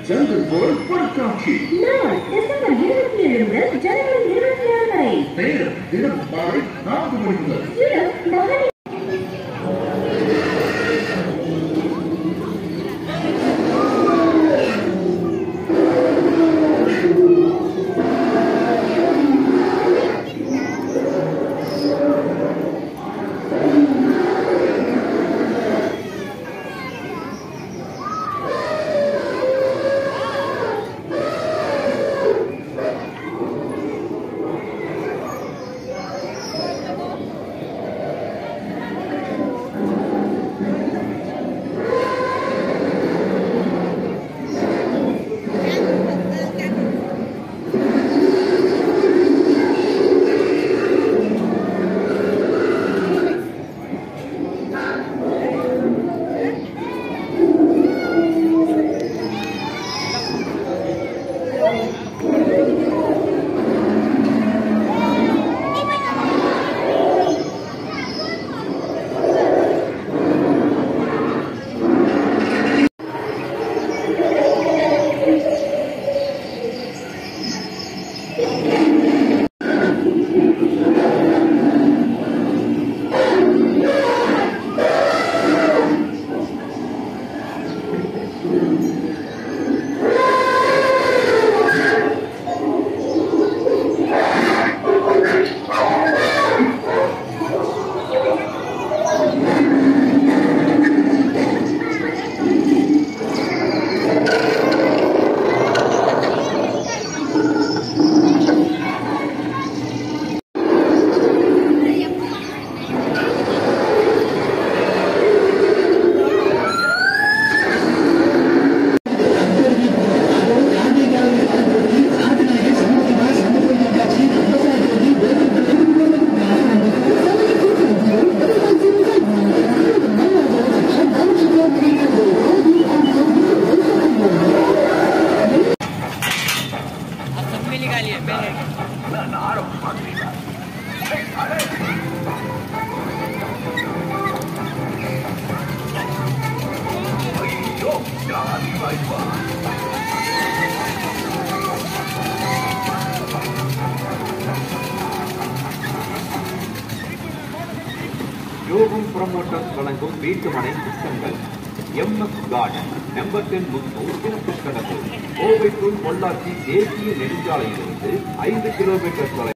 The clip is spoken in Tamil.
ஜங்கல் வேர்ல்ட் பொருட்காட்சி நாள் டிசம்பர் இருபத்தி ஏழு முதல் ஜனவரி இருபத்தி ஆறு வரை நேரம் தினம் மாலை நான்கு மணி முதல் இடம் மகனி सब में निकालिए पहले யோகம் ப்ரமோட்டர்ஸ் வழங்கும் வீட்டுமனை திட்டங்கள் எம்எஸ் கார்டன் நம்பர் டென் முன்னூறு கிணத்து கடவு கோவைக்குள் பொள்ளாச்சி தேசிய நெடுஞ்சாலையிலிருந்து ஐந்து கிலோமீட்டர் தொலை